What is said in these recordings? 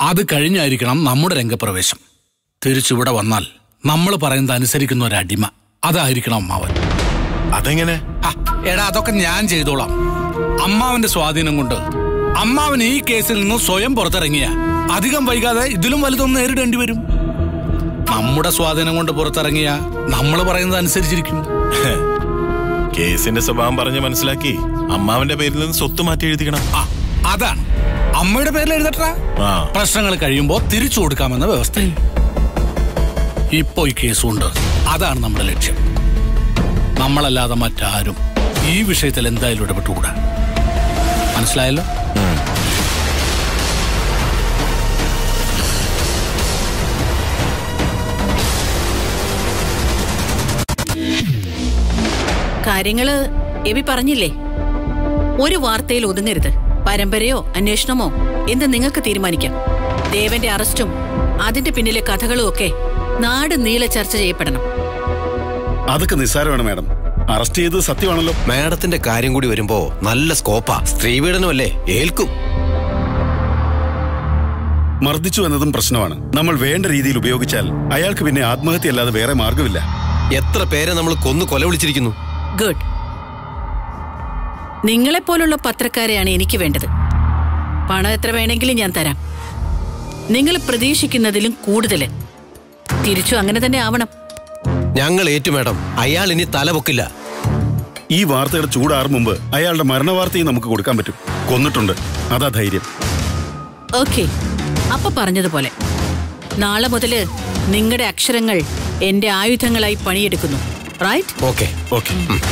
അത് കഴിഞ്ഞായിരിക്കണം നമ്മുടെ രംഗപ്രവേശം തിരിച്ചിവിടെ വന്നാൽ നമ്മൾ പറയുന്നത് അനുസരിക്കുന്ന ഒരു അടിമ അതായിരിക്കണം അമ്മാവൻ അതെങ്ങനെ ഹ, എടാ അതൊക്കെ ഞാൻ ചെയ്തോളാം അമ്മാവന്റെ സ്വാധീനം കൊണ്ട് അമ്മാവൻ ഈ കേസിൽ നിന്ന് സ്വയം പുറത്തിറങ്ങിയ അധികം വൈകാതെ ഇതിലും വലുതൊന്നും നേരിടേണ്ടി വരും നമ്മുടെ സ്വാധീനം കൊണ്ട് പുറത്തിറങ്ങിയ നമ്മൾ പറയുന്നത് അനുസരിച്ചിരിക്കും കേസിന്റെ സ്വഭാവം പറഞ്ഞ് മനസ്സിലാക്കി അമ്മാവന്റെ പേരിൽ നിന്ന് സ്വത്ത് മാറ്റി എഴുതിക്കണം ആ, അതാണ് അമ്മയുടെ പേരിൽ എഴുതട്ടാ ആ പ്രശ്നങ്ങൾ കഴിയുമ്പോൾ തിരിച്ചു കൊടുക്കാമെന്ന വ്യവസ്ഥ ഇപ്പോ ഈ കേസുണ്ട് അതാണ് നമ്മുടെ ലക്ഷ്യം നമ്മളല്ലാതെ മറ്റാരും ഈ വിഷയത്തിൽ എന്തായാലും ഇടപെട്ടുകൂടാ മനസ്സിലായല്ലോ കാര്യങ്ങള് എബി പറഞ്ഞില്ലേ ഒരു വാർത്തയിൽ ഒതുങ്ങരുത് പരമ്പരയോ അന്വേഷണമോ എന്ന് നിങ്ങൾക്ക് തീരുമാനിക്കാം ദേവന്റെ അറസ്റ്റും അതിന്റെ പിന്നിലെ കഥകളും ഒക്കെ നാട് നീളെ ചർച്ച ചെയ്യപ്പെടണം അതൊക്കെ നിസ്സാരമാണ് മാഡം അറസ്റ്റ് ചെയ്തത് സത്യമാണല്ലോ മാഡത്തിന്റെ കാര്യം കൂടി വരുമ്പോ നല്ല സ്കോപ്പാ സ്ത്രീപീഡനമല്ലേ ഏൽക്കും മർദ്ദിച്ചു എന്നതും പ്രശ്നമാണ് നമ്മൾ വേണ്ട രീതിയിൽ ഉപയോഗിച്ചാൽ അയാൾക്ക് പിന്നെ ആത്മഹത്യയല്ലാതെ വേറെ മാർഗമില്ല എത്ര പേരെ നമ്മൾ കൊന്നു കൊല വിളിച്ചിരിക്കുന്നു ഗുഡ് നിങ്ങളെപ്പോലുള്ള പത്രക്കാരെയാണ് എനിക്ക് വേണ്ടത് പണം എത്ര വേണമെങ്കിലും ഞാൻ തരാം നിങ്ങൾ പ്രതീക്ഷിക്കുന്നതിലും കൂടുതൽ തിരിച്ചു അങ്ങനെ തന്നെ ആവണം ഞങ്ങൾ ഏറ്റു മാഡം അയാൾ ഇനി തല പൊക്കില്ല ഈ വാർത്തയുടെ ചൂടാറും മുമ്പ് അയാളുടെ മരണവാർത്തയും നമുക്ക് കൊടുക്കാൻ പറ്റും കൊന്നിട്ടുണ്ട് അതാ ധൈര്യം ഓക്കെ അപ്പൊ പറഞ്ഞതുപോലെ നാളെ മുതല് നിങ്ങളുടെ അക്ഷരങ്ങൾ എന്റെ ആയുധങ്ങളായി പണിയെടുക്കുന്നു right okay okay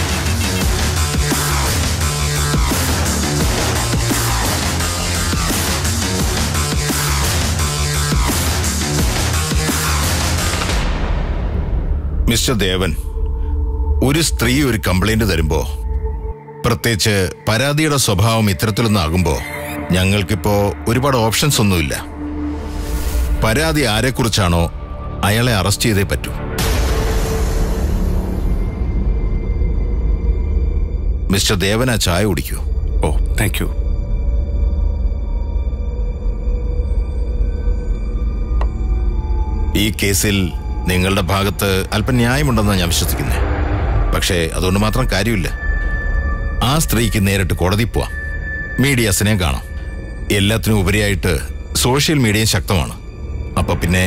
mister Devan ഒരു സ്ത്രീ ഒരു കംപ്ലൈന്റ് തരുമ്പോ പ്രത്യേകിച്ച് പരാതിയുടെ സ്വഭാവം ഇത്തരത്തിലൊന്നാകുമ്പോ ഞങ്ങൾക്കിപ്പോ ഒരുപാട് ഓപ്ഷൻസ് ഒന്നുമില്ല പരാതി ആരെക്കുറിച്ചാണോ അയാളെ അറസ്റ്റ് ചെയ്തേ പറ്റൂ മിസ്റ്റർ ദേവൻ ആ ചായ കുടിക്കൂ ഓ താങ്ക് യു ഈ കേസിൽ നിങ്ങളുടെ ഭാഗത്ത് അല്പം ന്യായമുണ്ടെന്നാണ് ഞാൻ വിശ്വസിക്കുന്നത് പക്ഷേ അതുകൊണ്ട് മാത്രം കാര്യമില്ല ആ സ്ത്രീക്ക് നേരിട്ട് കോടതി പോവാം മീഡിയാസിനെ കാണാം എല്ലാത്തിനും ഉപരിയായിട്ട് സോഷ്യൽ മീഡിയയും ശക്തമാണ് അപ്പൊ പിന്നെ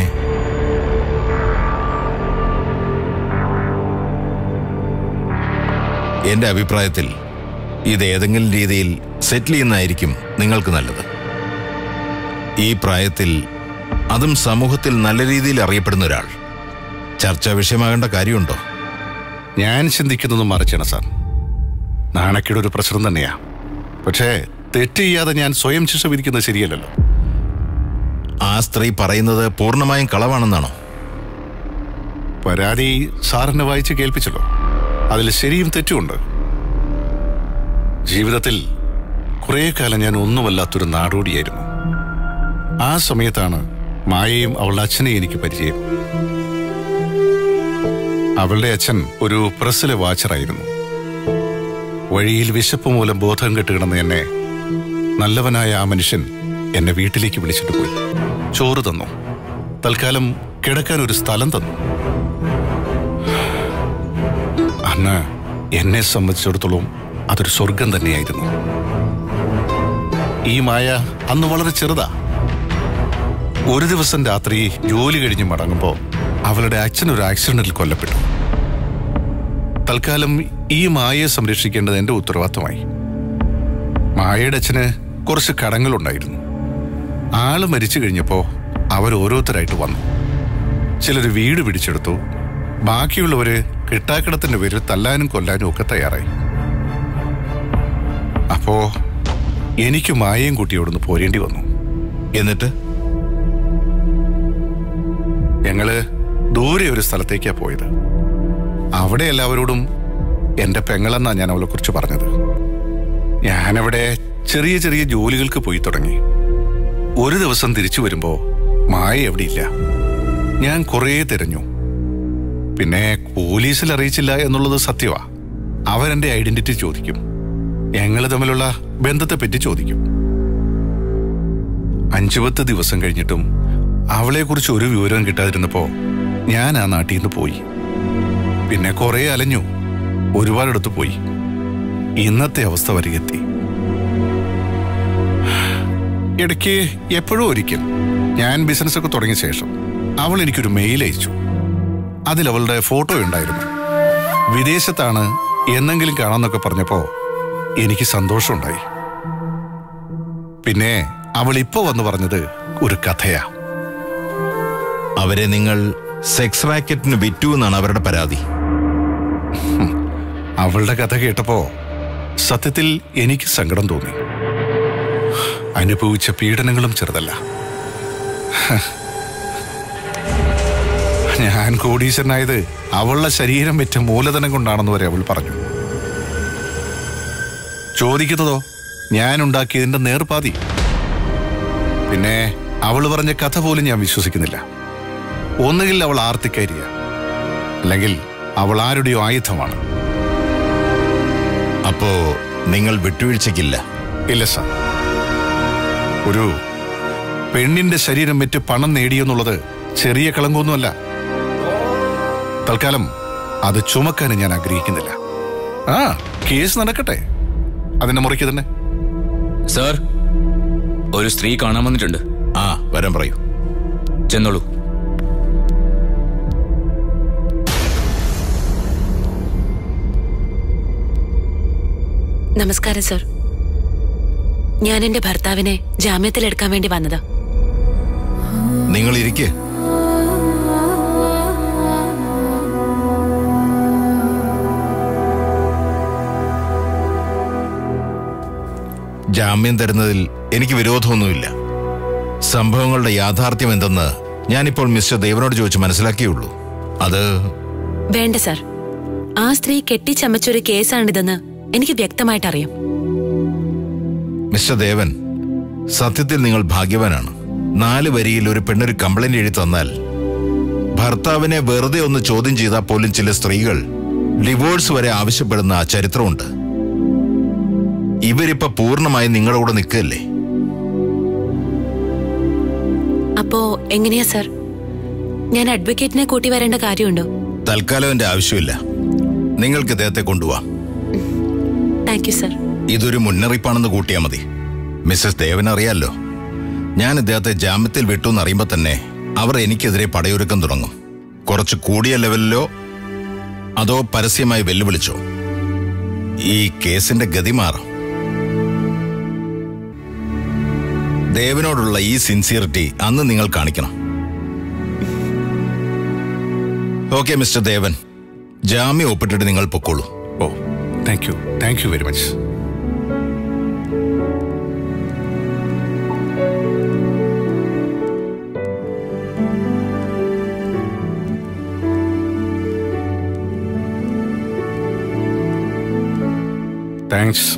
എന്റെ അഭിപ്രായത്തിൽ ഇത് ഏതെങ്കിലും രീതിയിൽ സെറ്റിൽ ചെയ്യുന്നതായിരിക്കും നിങ്ങൾക്ക് നല്ലത് ഈ പ്രായത്തിൽ അതും സമൂഹത്തിൽ നല്ല രീതിയിൽ അറിയപ്പെടുന്ന ഒരാൾ ചർച്ചാ വിഷയമാകേണ്ട കാര്യമുണ്ടോ ഞാൻ ചിന്തിക്കുന്നത് മറിച്ചാണ് സാർ നാണക്കേട് ഒരു പ്രശ്നം തന്നെയാ പക്ഷേ തെറ്റ് ചെയ്യാതെ ഞാൻ സ്വയം ശിക്ഷ വിധിക്കുന്നത് ശരിയല്ലല്ലോ ആ സ്ത്രീ പറയുന്നത് പൂർണ്ണമായും കളവാണെന്നാണോ പരാതി സാറിനെ വായിച്ച് കേൾപ്പിച്ചല്ലോ അതിൽ ശരിയും തെറ്റുമുണ്ട് ജീവിതത്തിൽ കുറേ കാലം ഞാൻ ഒന്നുമല്ലാത്തൊരു നാടോടിയായിരുന്നു ആ സമയത്താണ് മായയും അവളുടെ അച്ഛനെയും എനിക്ക് പരിചയം അവളുടെ അച്ഛൻ ഒരു പ്രസ്സിലെ വാച്ചറായിരുന്നു വഴിയിൽ വിശപ്പ് മൂലം ബോധം കെട്ടുകിടന്ന എന്നെ നല്ലവനായ ആ മനുഷ്യൻ എന്നെ വീട്ടിലേക്ക് വിളിച്ചിട്ട് പോയി ചോറ് തന്നു തൽക്കാലം കിടക്കാൻ ഒരു സ്ഥലം തന്നു അന്ന് എന്നെ സംബന്ധിച്ചിടത്തോളം അതൊരു സ്വർഗം തന്നെയായിരുന്നു ഈ മായ അന്ന് വളരെ ചെറുതാ ഒരു ദിവസം രാത്രി ജോലി കഴിഞ്ഞ് മടങ്ങുമ്പോൾ അവളുടെ അച്ഛൻ ഒരു ആക്സിഡന്റിൽ കൊല്ലപ്പെട്ടു തൽക്കാലം ഈ മായയെ സംരക്ഷിക്കേണ്ടത് എന്റെ ഉത്തരവാദിത്തമായി മായയുടെ അച്ഛന് കുറച്ച് കടങ്ങളുണ്ടായിരുന്നു ആള് മരിച്ചു കഴിഞ്ഞപ്പോ അവർ ഓരോരുത്തരായിട്ട് വന്നു ചിലർ വീട് പിടിച്ചെടുത്തു ബാക്കിയുള്ളവര് കിട്ടാക്കിടത്തിന്റെ പേരിൽ തല്ലാനും കൊല്ലാനും ഒക്കെ തയ്യാറായി അപ്പോ എനിക്ക് മായയും കൂട്ടി അവിടുന്ന് പോരേണ്ടി വന്നു എന്നിട്ട് ഞങ്ങള് ദൂരെ ഒരു സ്ഥലത്തേക്കാ പോയത് അവിടെ എല്ലാവരോടും എന്റെ പെങ്ങളെന്നാ ഞാൻ അവളെ കുറിച്ച് പറഞ്ഞത് ഞാനവിടെ ചെറിയ ചെറിയ ജോലികൾക്ക് പോയി തുടങ്ങി ഒരു ദിവസം തിരിച്ചു വരുമ്പോ മായ എവിടെയില്ല ഞാൻ കുറേ തിരഞ്ഞു പിന്നെ പോലീസിൽ അറിയിച്ചില്ല എന്നുള്ളത് സത്യമാ അവരെന്റെ ഐഡന്റിറ്റി ചോദിക്കും ഞങ്ങൾ തമ്മിലുള്ള ബന്ധത്തെ പറ്റി ചോദിക്കും അഞ്ചു പത്ത് ദിവസം കഴിഞ്ഞിട്ടും അവളെക്കുറിച്ച് ഒരു വിവരവും കിട്ടാതിരുന്നപ്പോ ഞാൻ ആ നാട്ടിൽ നിന്ന് പോയി പിന്നെ കുറെ അലഞ്ഞു ഒരുപാടിടത്ത് പോയി ഇന്നത്തെ അവസ്ഥ വരികെത്തി ഇടയ്ക്ക് എപ്പോഴും ഒരിക്കൽ ഞാൻ ബിസിനസ് ഒക്കെ തുടങ്ങിയ ശേഷം അവൾ എനിക്കൊരു മെയിൽ അയച്ചു അതിൽ അവളുടെ ഫോട്ടോ ഉണ്ടായിരുന്നു വിദേശത്താണ് എന്നെങ്കിലും കാണാമെന്നൊക്കെ പറഞ്ഞപ്പോ എനിക്ക് സന്തോഷമുണ്ടായി പിന്നെ അവൾ ഇപ്പൊ വന്നു പറഞ്ഞത് ഒരു കഥയാ അവരെ നിങ്ങൾ സെക്സ് റാക്കറ്റിന് വിറ്റു എന്നാണ് അവരുടെ പരാതി അവളുടെ കഥ കേട്ടപ്പോ സത്യത്തിൽ എനിക്ക് സങ്കടം തോന്നി അനുഭവിച്ച പീഡനങ്ങളും ചെറുതല്ല ഹ. ഞാൻ കോടീശ്വരനായത് അവളുടെ ശരീരം വെറ്റ മൂലധനം കൊണ്ടാണെന്ന് വരെ അവൾ പറഞ്ഞു ചോദിക്കുന്നതോ ഞാൻ ഉണ്ടാക്കിയതിന്റെ നേർപാതി പിന്നെ അവൾ പറഞ്ഞ കഥ പോലും ഞാൻ വിശ്വസിക്കുന്നില്ല ഒന്നുകിൽ അവൾ ആർത്തിക്കരിയ അല്ലെങ്കിൽ അവൾ ആരുടെയോ ആയുധമാണ് അപ്പോ നിങ്ങൾ വിട്ടുവീഴ്ചയ്ക്കില്ല ഇല്ല സാർ ഒരു പെണ്ണിന്റെ ശരീരം വിറ്റ് പണം നേടിയെന്നുള്ളത് ചെറിയ കളങ്കമൊന്നുമല്ല തൽക്കാലം അത് ചുമക്കാൻ ഞാൻ ആഗ്രഹിക്കുന്നില്ല ആ കേസ് നടക്കട്ടെ അതിന്റെ മുറിക്ക് തന്നെ സാർ ഒരു സ്ത്രീ കാണാൻ വന്നിട്ടുണ്ട് ആ വരാൻ പറയൂ ചെന്നോളൂ നമസ്കാരം സർ ഞാൻ എന്റെ ഭർത്താവിനെ ജാമ്യത്തിലെടുക്കാൻ വേണ്ടി വന്നതാ നിങ്ങൾ ഇരിക്ക് ജാമ്യം തരുന്നതിൽ എനിക്ക് വിരോധമൊന്നുമില്ല സംഭവങ്ങളുടെ യാഥാർത്ഥ്യം എന്തെന്ന് ഞാനിപ്പോൾ മിസ്റ്റർ ദേവനോട് ചോദിച്ച് മനസ്സിലാക്കിയുള്ളൂ അത് വേണ്ട സർ ആ സ്ത്രീ കെട്ടിച്ചമച്ചൊരു കേസാണിതെന്ന് എനിക്ക് വ്യക്തമായിട്ട് അറിയാം മിസ്റ്റർ ദേവൻ സത്യത്തിൽ നിങ്ങൾ ഭാഗ്യവാനാണ് നാല് വരിയിൽ ഒരു പെണ്ണൊരു കംപ്ലൈന്റ് എഴുതി തന്നാൽ ഭർത്താവിനെ വെറുതെ ഒന്ന് ചോദ്യം ചെയ്താൽ പോലും ചില സ്ത്രീകൾ ഡിവോഴ്സ് വരെ ആവശ്യപ്പെടുന്ന ആ ചരിത്രമുണ്ട് ഇവരിപ്പോ പൂർണ്ണമായി നിങ്ങളുടെ കൂടെ നിൽക്കല്ലേ അപ്പോ എങ്ങനെയാ സർ ഞാൻ അഡ്വക്കേറ്റിനെ കൂട്ടി വരേണ്ട കാര്യമുണ്ടോ തൽക്കാലം എന്റെ ആവശ്യമില്ല നിങ്ങൾക്ക് ഇദ്ദേഹത്തെ കൊണ്ടുപോവാം താങ്ക് യു സർ ഇതൊരു മുന്നറിയിപ്പാണെന്ന് കൂട്ടിയാൽ മതി മിസ്സസ് ദേവൻ അറിയാലോ ഞാൻ ഇദ്ദേഹത്തെ ജാമ്യത്തിൽ വിട്ടു എന്നറിയുമ്പോൾ തന്നെ അവർ എനിക്കെതിരെ പടയൊരുക്കം തുടങ്ങും കുറച്ച് കൂടിയ ലെവലിലോ അതോ പരസ്യമായി വെല്ലുവിളിച്ചോ ഈ കേസിന്റെ ഗതി മാറും ദേവനോടുള്ള ഈ സിൻസിയറിറ്റി അന്ന് നിങ്ങൾ കാണിക്കണം ഓക്കെ മിസ്റ്റർ ദേവൻ ജാമ്യം ഒപ്പിട്ടിട്ട് നിങ്ങൾ പൊക്കോളൂ oh thank you thank you very much thanks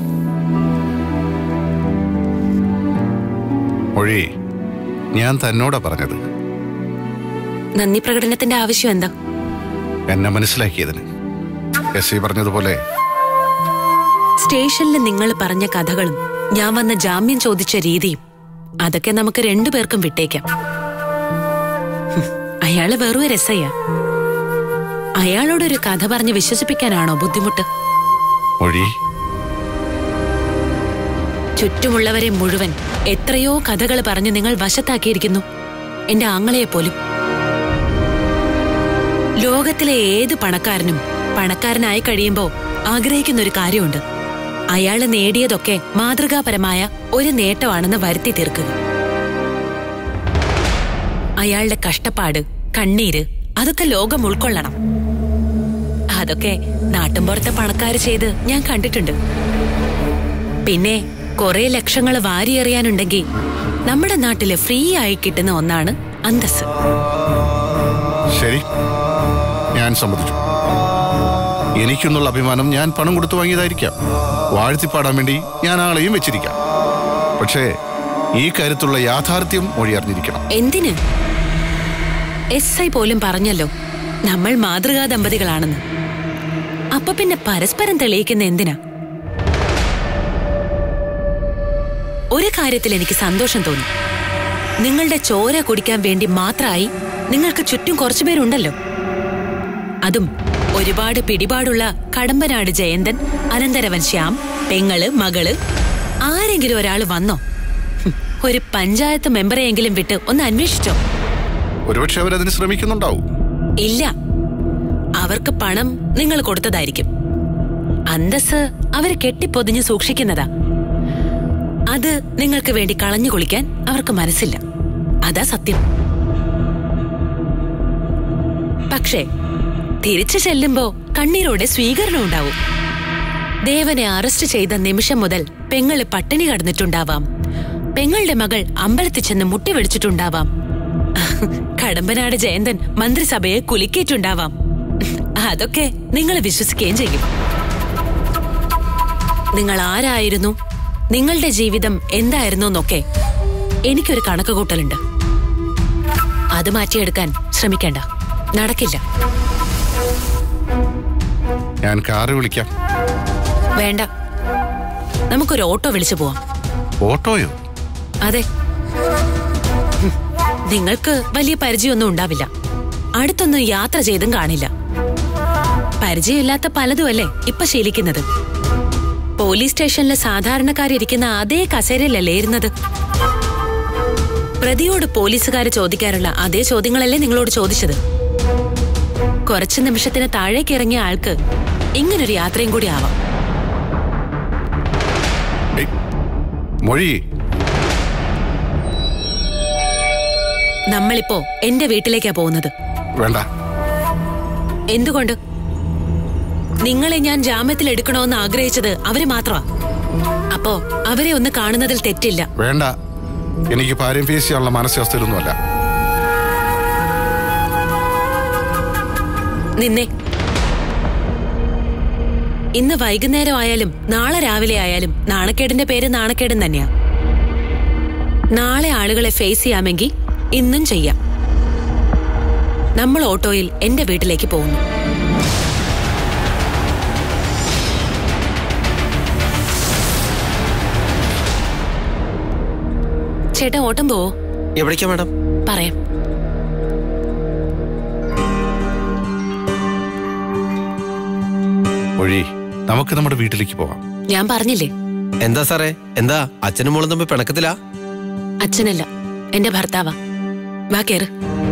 മൊഴി ഞാൻ തന്നോടാ പറഞ്ഞത് നന്ദി പ്രകടനത്തിന്റെ ആവശ്യം എന്താ എന്നെ മനസ്സിലാക്കിയതിന് എസ് ഐ പറഞ്ഞതുപോലെ സ്റ്റേഷനിൽ നിങ്ങൾ പറഞ്ഞ കഥകളും ഞാൻ വന്ന ജാമ്യം ചോദിച്ച രീതിയും അതൊക്കെ നമുക്ക് രണ്ടുപേർക്കും വിട്ടേക്കാം ഹും, അയാള് വെറും ഒരു രസയ്യ അയാളോടൊരു കഥ പറഞ്ഞ് വിശ്വസിപ്പിക്കാനാണോ ബുദ്ധിമുട്ട് മൊഴി ചുറ്റുമുള്ളവരെ മുഴുവൻ എത്രയോ കഥകൾ പറഞ്ഞ് നിങ്ങൾ വശത്താക്കിയിരിക്കുന്നു എന്റെ ആങ്ങളയെ പോലും ലോകത്തിലെ ഏത് പണക്കാരനും പണക്കാരനായി കഴിയുമ്പോ ആഗ്രഹിക്കുന്ന ഒരു കാര്യമുണ്ട് അയാള് നേടിയതൊക്കെ മാതൃകാപരമായ ഒരു നേട്ടമാണെന്ന് വരുത്തി തീർക്കുക അയാളുടെ കഷ്ടപ്പാട് കണ്ണീര് അതൊക്കെ ലോകം ഉൾക്കൊള്ളണം അതൊക്കെ നാട്ടിൻപുറത്തെ പണക്കാര് ചെയ്ത് ഞാൻ കണ്ടിട്ടുണ്ട് പിന്നെ കുറെ ലക്ഷങ്ങൾ വാരിയെറിയാനുണ്ടെങ്കിൽ നമ്മുടെ നാട്ടില് ഫ്രീ ആയി കിട്ടുന്ന ഒന്നാണ് അന്തസ് ശരി ഞാൻ സമ്മതിച്ചു എനിക്കെന്നുള്ള അഭിമാനം ഞാൻ പണം കൊടുത്തു വാങ്ങിയതായിരിക്കാം വാഴ്ത്തിപ്പാടാൻ വേണ്ടി ഞാൻ ആളെയും വെച്ചിരിക്കാം പക്ഷേ ഈ കാര്യത്തുള്ള യാഥാർത്ഥ്യം മൊഴി അറിഞ്ഞിരിക്കണം എന്തിന് എസ് ഐ പോലും പറഞ്ഞല്ലോ നമ്മൾ മാതൃകാ ദമ്പതികളാണെന്ന് അപ്പൊ പിന്നെ പരസ്പരം തെളിയിക്കുന്ന എന്തിനാ ഒരു കാര്യത്തിൽ എനിക്ക് സന്തോഷം തോന്നി നിങ്ങളുടെ ചോര കുടിക്കാൻ വേണ്ടി മാത്രമായി നിങ്ങൾക്ക് ചുറ്റും കുറച്ചുപേരുണ്ടല്ലോ അതും ഒരുപാട് പിടിപാടുള്ള കടമ്പനാട് ജയന്തൻ അനന്തരവൻ ശ്യാം പെങ്ങള് മകള് ആരെങ്കിലും ഒരാൾ വന്നോ ഹും, ഒരു പഞ്ചായത്ത് മെമ്പറെയെങ്കിലും വിട്ട് ഒന്ന് അന്വേഷിച്ചോ ഒരുപക്ഷെ അവരതിന് ശ്രമിക്കുന്നുണ്ടാവും ഇല്ല അവർക്ക് പണം നിങ്ങൾ കൊടുത്തതായിരിക്കും അന്തസ് അവര് കെട്ടിപ്പൊതിഞ്ഞ് സൂക്ഷിക്കുന്നതാ അത് നിങ്ങൾക്ക് വേണ്ടി കളഞ്ഞു കുളിക്കാൻ അവർക്ക് മനസ്സില്ല അതാ സത്യം പക്ഷേ തിരിച്ചു ചെല്ലുമ്പോ കണ്ണീരോടെ സ്വീകരണം ഉണ്ടാവും ദേവനെ അറസ്റ്റ് ചെയ്ത നിമിഷം മുതൽ പെങ്ങള് പട്ടിണി കടന്നിട്ടുണ്ടാവാം പെങ്ങളുടെ മകൾ അമ്പലത്തിൽ ചെന്ന് മുട്ടി വെടിച്ചിട്ടുണ്ടാവാം കടമ്പനാട് ജയന്തൻ മന്ത്രിസഭയെ കുലുക്കിയിട്ടുണ്ടാവാം അതൊക്കെ നിങ്ങൾ വിശ്വസിക്കുകയും ചെയ്യും നിങ്ങൾ ആരായിരുന്നു നിങ്ങളുടെ ജീവിതം എന്തായിരുന്നു എന്നൊക്കെ എനിക്കൊരു കണക്ക് കൂട്ടലുണ്ട് അത് മാറ്റിയെടുക്കാൻ ശ്രമിക്കേണ്ട നടക്കില്ല ഞാൻ കാറ് വിളിക്കാം വേണ്ട നമുക്കൊരു ഓട്ടോ വിളിച്ചു പോവാം ഓട്ടോയോ അതെ ഹും, നിങ്ങൾക്ക് വലിയ പരിചയമൊന്നും ഉണ്ടാവില്ല അടുത്തൊന്നും യാത്ര ചെയ്തും കാണില്ല പരിചയമില്ലാത്ത പലതുമല്ലേ ഇപ്പൊ ശീലിക്കുന്നത് പോലീസ് സ്റ്റേഷനിലെ സാധാരണക്കാരിരിക്കുന്ന അതേ കസേരയിലല്ലേ ഇരുന്നത് പ്രതിയോട് പോലീസുകാര് ചോദിക്കാറുള്ള അതേ ചോദ്യങ്ങളല്ലേ നിങ്ങളോട് ചോദിച്ചത് കുറച്ചു നിമിഷത്തിന് താഴേക്ക് ഇറങ്ങിയ ആൾക്ക് ഇങ്ങനൊരു യാത്രയും കൂടി ആവാം ഏയ്, മൊഴി നമ്മളിപ്പോ എന്റെ വീട്ടിലേക്കാ പോകുന്നത് വേണ്ട എന്തുകൊണ്ട് നിങ്ങളെ ഞാൻ ജാമ്യത്തിൽ എടുക്കണമെന്ന് ആഗ്രഹിച്ചത് അവര് മാത്രമാ അപ്പോ അവരെ ഒന്ന് കാണുന്നതിൽ തെറ്റില്ല വേണ്ട എനിക്ക് ഭാര്യം ഫേസ് ചെയ്യാനുള്ള മാനസികാവസ്ഥയിലൊന്നുമല്ല നിന്നെ ഇന്ന് വൈകുന്നേരം ആയാലും നാളെ രാവിലെ ആയാലും നാണക്കേടിന്റെ പേര് നാണക്കേടും തന്നെയാ നാളെ ആളുകളെ ഫേസ് ചെയ്യാമെങ്കിൽ ഇന്നും ചെയ്യാം നമ്മൾ ഓട്ടോയിൽ എന്റെ വീട്ടിലേക്ക് പോകുന്നു ചേട്ടാ ഓട്ടം പോവോ എവിടേക്കാ മാഡം പറയാം മൊഴി നമുക്ക് നമ്മുടെ വീട്ടിലേക്ക് പോവാം ഞാൻ പറഞ്ഞില്ലേ എന്താ സാറേ എന്താ അച്ഛനും മോളും തമ്മിൽ പിണക്കത്തിലാ അച്ഛനല്ല എന്റെ ഭർത്താവാ വാ കേറ്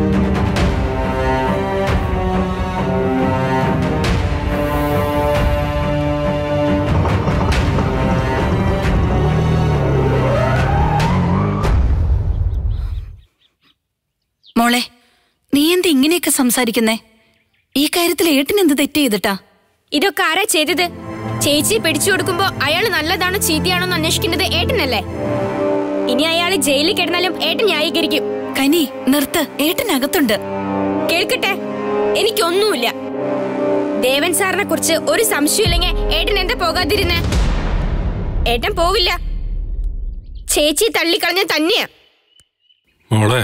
മോളെ നീ എന്താ ഇങ്ങനെയൊക്കെ സംസാരിക്കുന്നേ ഈ കാര്യത്തിൽ ഏട്ടൻ എന്ത് തെറ്റ് ചെയ്തിട്ടാ ഇതൊക്കെ ആരാ ചെയ്തത് ചേച്ചി പിടിച്ചു കൊടുക്കുമ്പോ അയാൾ നല്ലതാണോ ചീത്തയാണോ എന്ന് അന്വേഷിക്കേണ്ടത് ഏട്ടനല്ലേ ഇനി അയാൾ ജയിലിൽ കിടന്നാലും ഏട്ടൻ ന്യായീകരിക്കും കനി നിർത്ത് ഏട്ടനകത്തുണ്ട് കേൾക്കട്ടെ എനിക്കൊന്നുമില്ല ദേവൻ സാറിനെ കുറിച്ച് ഒരു സംശയമില്ലെങ്കിൽ ഏട്ടൻ എന്താ പോകാതിരുന്നേ ഏട്ടൻ പോകില്ല ചേച്ചി തള്ളിക്കളഞ്ഞ തന്നെയാ മോളെ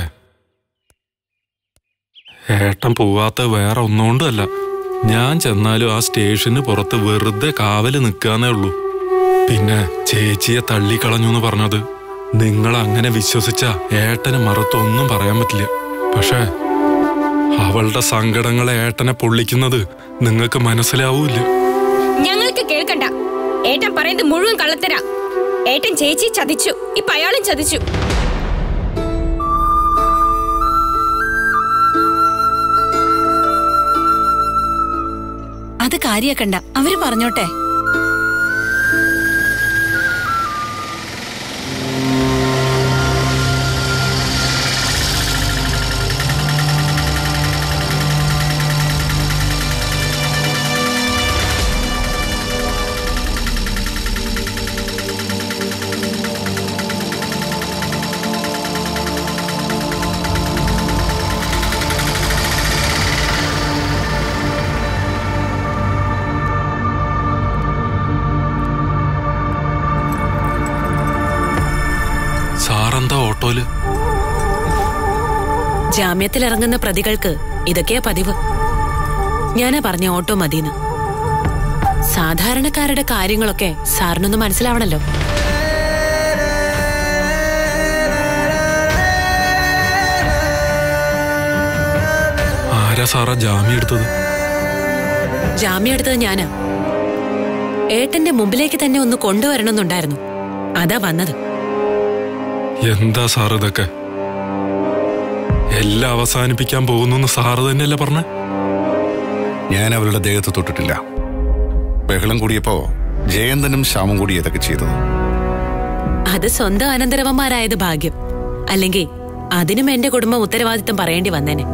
ഏട്ടൻ പോവാത്ത വേറെ ഒന്നുകൊണ്ടല്ല ഞാൻ ചെന്നാലും ആ സ്റ്റേഷന് പുറത്ത് വെറുതെ കാവല് നിൽക്കാന്നേ ഉള്ളൂ പിന്നെ ചേച്ചിയെ തള്ളിക്കളഞ്ഞു എന്ന് പറഞ്ഞത് നിങ്ങൾ അങ്ങനെ വിശ്വസിച്ച ഏട്ടന് മറുത്തൊന്നും പറയാൻ പറ്റില്ല പക്ഷേ അവളുടെ സങ്കടങ്ങളെ ഏട്ടനെ പൊള്ളിക്കുന്നത് നിങ്ങൾക്ക് മനസ്സിലാവൂല്ല ഞങ്ങൾക്ക് കേൾക്കണ്ട ഏട്ടൻ പറയുന്നത് മുഴുവൻ കള്ളത്തരാ ഏട്ടൻ ചേച്ചി ചതിച്ചു ഇപ്പൊ അയാളും ചതിച്ചു അത് കാര്യാക്കണ്ട അവര് പറഞ്ഞോട്ടെ സാറെന്താ ഓട്ടോയില് ജാമ്യത്തിലിറങ്ങുന്ന പ്രതികൾക്ക് ഇതൊക്കെയാ പതിവ് ഞാനാ പറഞ്ഞ ഓട്ടോ മതിന്ന് സാധാരണക്കാരുടെ കാര്യങ്ങളൊക്കെ സാറിനൊന്ന് മനസ്സിലാവണല്ലോ ആരാ സാറാ ജാമ്യം എടുത്തത് ജാമ്യം എടുത്തത് ഞാനാ ഏട്ടന്റെ മുമ്പിലേക്ക് തന്നെ ഒന്ന് കൊണ്ടുവരണമെന്നുണ്ടായിരുന്നു അതാ വന്നത് എന്താ സാർ ഇതൊക്കെ എല്ലാം അവസാനിപ്പിക്കാൻ പോകുന്നു സാറ് തന്നെയല്ലേ പറഞ്ഞ ഞാൻ അവളുടെ ദേഹത്ത് തൊട്ടിട്ടില്ല ബഹളം കൂടിയപ്പോ ജയന്തനും ശ്യാമും കൂടി ഇതൊക്കെ ചെയ്തത് അത് സ്വന്തം അനന്തരവന്മാരായത് ഭാഗ്യം അല്ലെങ്കിൽ അതിനും എന്റെ കുടുംബം ഉത്തരവാദിത്തം പറയേണ്ടി വന്നേനെ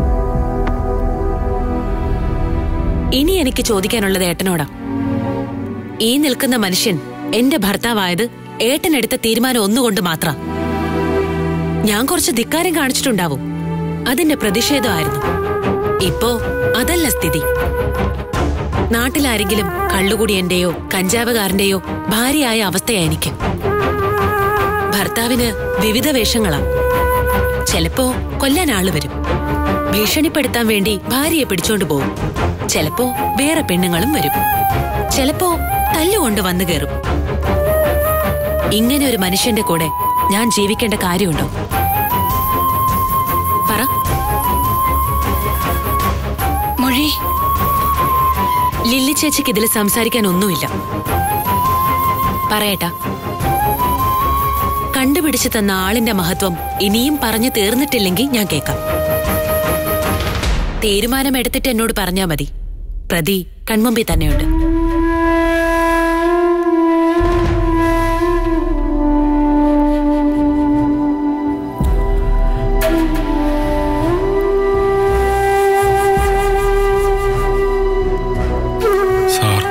ഇനി എനിക്ക് ചോദിക്കാനുള്ളത് ഏട്ടനോടാ ഈ നിൽക്കുന്ന മനുഷ്യൻ എന്റെ ഭർത്താവായത് ഏട്ടനെടുത്ത തീരുമാനം ഒന്നുകൊണ്ട് മാത്രം ഞാൻ കുറച്ച് ധിക്കാരം കാണിച്ചിട്ടുണ്ടാവും അതിന്റെ പ്രതിഷേധമായിരുന്നു ഇപ്പോ അതല്ല സ്ഥിതി നാട്ടിലാരെങ്കിലും കള്ളുകുടിയന്റെയോ കഞ്ചാവുകാരന്റെയോ ഭാര്യയായ അവസ്ഥയാ എനിക്ക് ഭർത്താവിന് വിവിധ വേഷങ്ങളാ ചിലപ്പോ കൊല്ലാൻ ആള് വരും ഭീഷണിപ്പെടുത്താൻ വേണ്ടി ഭാര്യയെ പിടിച്ചോണ്ട് പോകും ചിലപ്പോ വേറെ പെണ്ണുങ്ങളും വരും ചിലപ്പോ തല്ലുകൊണ്ട് വന്നു കയറും ഇങ്ങനെ ഒരു മനുഷ്യന്റെ കൂടെ ഞാൻ ജീവിക്കേണ്ട കാര്യമുണ്ടോ പറ മൊഴി ലില്ലി ചേച്ചിക്ക് ഇതിൽ സംസാരിക്കാൻ ഒന്നുമില്ല പറയട്ടാ കണ്ടുപിടിച്ചു തന്ന ആളിന്റെ മഹത്വം ഇനിയും പറഞ്ഞു തീർന്നിട്ടില്ലെങ്കിൽ ഞാൻ കേൾക്കാം തീരുമാനം എടുത്തിട്ട് എന്നോട് പറഞ്ഞാ മതി പ്രതി കൺമുമ്പിൽ തന്നെയുണ്ട് സാർ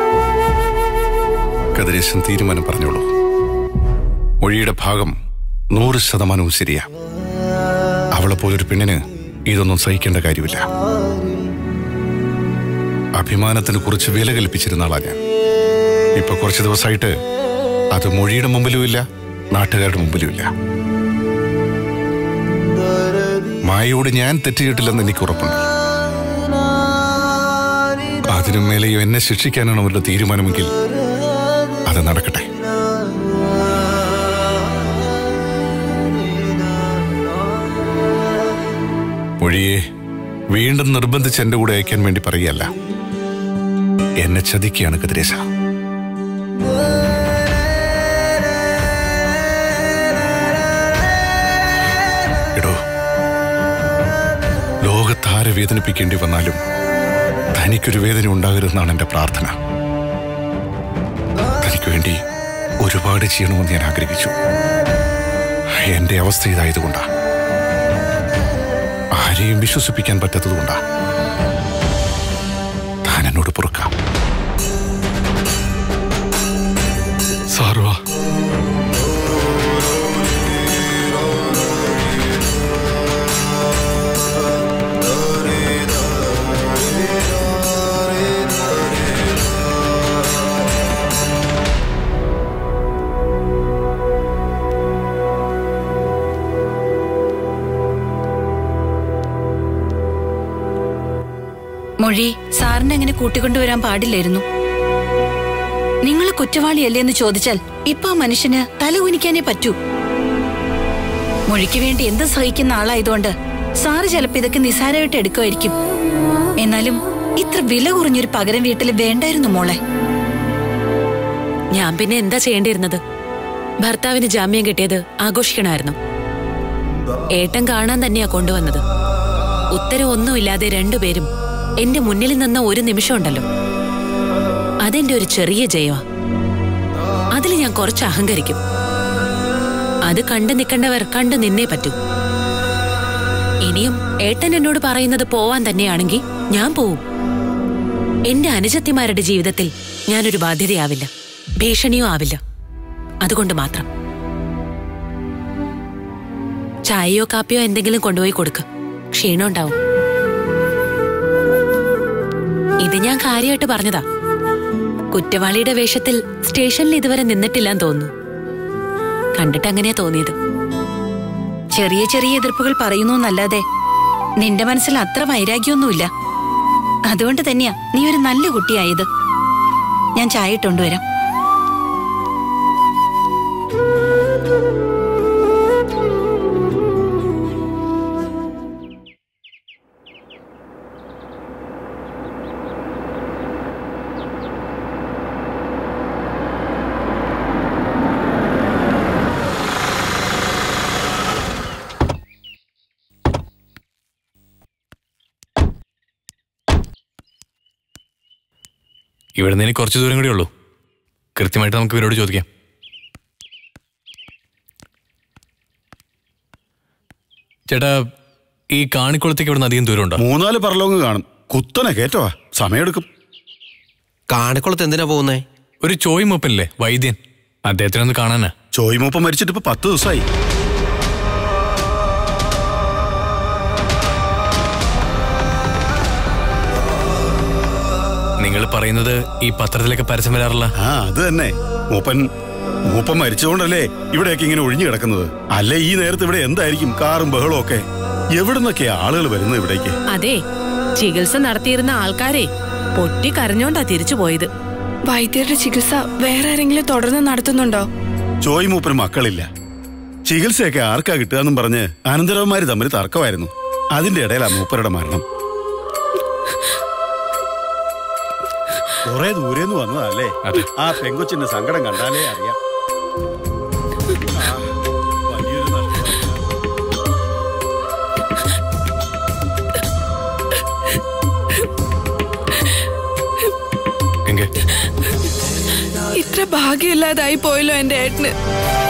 കതിരേശൻ തീരുമാനം പറഞ്ഞോളൂ മൊഴിയുടെ ഭാഗം നൂറ് ശതമാനവും ശരിയാ അവളെ പോലൊരു പെണ്ണിന് ഇതൊന്നും സഹിക്കേണ്ട കാര്യമില്ല അഭിമാനത്തിന് കുറിച്ച് വില കൽപ്പിച്ചിരുന്ന ആളാ ഞാൻ ഇപ്പൊ കുറച്ച് ദിവസമായിട്ട് അത് മൊഴിയുടെ മുമ്പിലുമില്ല നാട്ടുകാരുടെ മുമ്പിലുമില്ല മായയോട് ഞാൻ തെറ്റ് ചെയ്തിട്ടില്ലെന്ന് എനിക്ക് ഉറപ്പുണ്ട് അതിനും മേലെയും എന്നെ ശിക്ഷിക്കാനാണ് അവരുടെ തീരുമാനമെങ്കിൽ അത് നടക്കട്ടെ മൊഴിയെ വീണ്ടും നിർബന്ധിച്ച് എന്റെ കൂടെ അയക്കാൻ വേണ്ടി പറയുകയല്ല എന്നെ ചതിക്കുകയാണ് കതിരേശ എടോ ലോകത്താരെ വേദനിപ്പിക്കേണ്ടി വന്നാലും തനിക്കൊരു വേദന ഉണ്ടാകരുതെന്നാണ് എന്റെ പ്രാർത്ഥന തനിക്ക് വേണ്ടി ഒരുപാട് ചെയ്യണമെന്ന് ഞാൻ ആഗ്രഹിച്ചു എന്റെ അവസ്ഥ ഇതായതുകൊണ്ടാ ആരെയും വിശ്വസിപ്പിക്കാൻ പറ്റാത്തതുകൊണ്ടാ താൻ എന്നോട് പൊറുക്കാം സാർ വാ മൊഴി സാറിനെ അങ്ങനെ കൂട്ടിക്കൊണ്ടുവരാൻ പാടില്ലായിരുന്നു നിങ്ങൾ കുറ്റവാളിയല്ലേ എന്ന് ചോദിച്ചാൽ ഇപ്പൊ ആ മനുഷ്യന് തല കുനിക്കാനേ പറ്റൂ മൊഴിക്ക് വേണ്ടി എന്ത് സഹിക്കുന്ന ആളായതുകൊണ്ട് സാറ് ചിലപ്പോ ഇതൊക്കെ നിസാരമായിട്ട് എടുക്കുമായിരിക്കും എന്നാലും ഇത്ര വില കുറഞ്ഞൊരു പകരം വീട്ടിൽ വേണ്ടായിരുന്നു മോളെ ഞാൻ പിന്നെ എന്താ ചെയ്യേണ്ടിയിരുന്നത് ഭർത്താവിന് ജാമ്യം കിട്ടിയത് ആഘോഷിക്കണമായിരുന്നു ഏട്ടൻ കാണാൻ തന്നെയാ കൊണ്ടുവന്നത് ഉത്തരവൊന്നുമില്ലാതെ രണ്ടുപേരും എന്റെ മുന്നിൽ നിന്ന ഒരു നിമിഷമുണ്ടല്ലോ അതെന്റെ ഒരു ചെറിയ ജയമാ അതിൽ ഞാൻ കുറച്ച് അഹങ്കരിക്കും അത് കണ്ടു നിൽക്കേണ്ടവർ കണ്ടു നിന്നേ പറ്റൂ ഇനിയും ഏട്ടൻ എന്നോട് പറയുന്നത് പോവാൻ തന്നെയാണെങ്കിൽ ഞാൻ പോവും എന്റെ അനുജത്തിമാരുടെ ജീവിതത്തിൽ ഞാനൊരു ബാധ്യതയാവില്ല ഭീഷണിയോ ആവില്ല അതുകൊണ്ട് മാത്രം ചായയോ കാപ്പിയോ എന്തെങ്കിലും കൊണ്ടുപോയി കൊടുക്ക ക്ഷീണം ഉണ്ടാവും ഇത് ഞാൻ കാര്യമായിട്ട് പറഞ്ഞതാ കുറ്റവാളിയുടെ വേഷത്തിൽ സ്റ്റേഷനിൽ ഇതുവരെ നിന്നിട്ടില്ലെന്ന് തോന്നുന്നു കണ്ടിട്ട് അങ്ങനെയാ തോന്നിയത് ചെറിയ ചെറിയ എതിർപ്പുകൾ പറയുന്നു എന്നല്ലാതെ നിന്റെ മനസ്സിൽ അത്ര വൈരാഗ്യമൊന്നുമില്ല അതുകൊണ്ട് തന്നെയാ നീ ഒരു നല്ല കുട്ടിയായത് ഞാൻ ചായ ഇട്ടുകൊണ്ടുവരാം ഇവിടെ നിന്ന് ഇനി കുറച്ച് ദൂരം കൂടി ഉള്ളൂ കൃത്യമായിട്ട് നമുക്ക് ഇവരോട് ചോദിക്കാം ചേട്ടാ ഈ കാണിക്കുളത്തേക്ക് ഇവിടെ നിന്ന് അധികം ദൂരം ഉണ്ടോ മൂന്നാല് പറലോങ് കാണും കുത്തനെ കേറ്റവാ സമയമെടുക്കും കാണിക്കുളത്ത് എന്തിനാ പോകുന്നേ ഒരു ചോയ് മൂപ്പനില്ലേ വൈദ്യൻ അദ്ദേഹത്തിനൊന്ന് കാണാനാ ചോയ് മൂപ്പ മരിച്ചിട്ട് ഇപ്പൊ പത്ത് ദിവസമായി നിങ്ങൾ പറയുന്നത് ഈ പത്രത്തിലൊക്കെ പരസ്യം വരാറില്ല ആ അത് തന്നെ മൂപ്പൻ മൂപ്പൻ മരിച്ചുകൊണ്ടല്ലേ ഇവിടെയൊക്കെ ഇങ്ങനെ ഒഴിഞ്ഞു കിടക്കുന്നത് അല്ലേ ഈ നേരത്ത് ഇവിടെ എന്തായിരിക്കും കാറും ബഹളവും ഒക്കെ എവിടുന്നൊക്കെ ആളുകൾ വരുന്നത് ഇവിടേക്ക് അതെ ചികിത്സ നടത്തിയിരുന്ന ആൾക്കാരെ പൊട്ടി കരഞ്ഞോണ്ടാ തിരിച്ചു പോയത് വൈദ്യരുടെ ചികിത്സ വേറെ ആരെങ്കിലും തുടർന്ന് നടത്തുന്നുണ്ടോ ചോയ് മൂപ്പന് മക്കളില്ല ചികിത്സയൊക്കെ ആർക്കാ കിട്ടുകയെന്നും പറഞ്ഞ് അനന്തരവന്മാര് തമ്മിൽ തർക്കമായിരുന്നു അതിന്റെ ഇടയിലാ മൂപ്പരുടെ മരണം കുറെ ദൂരേന്ന് വന്നതല്ലേ ആ പെങ്കൊച്ചിന്റെ സങ്കടം കണ്ടാലേ അറിയാം ആ, വലിയൊരു നഷ്ടം. എങ്കെ ഇത്ര ഭാഗ്യമില്ലാതായി പോയല്ലോ എന്റെ ഏട്ടന്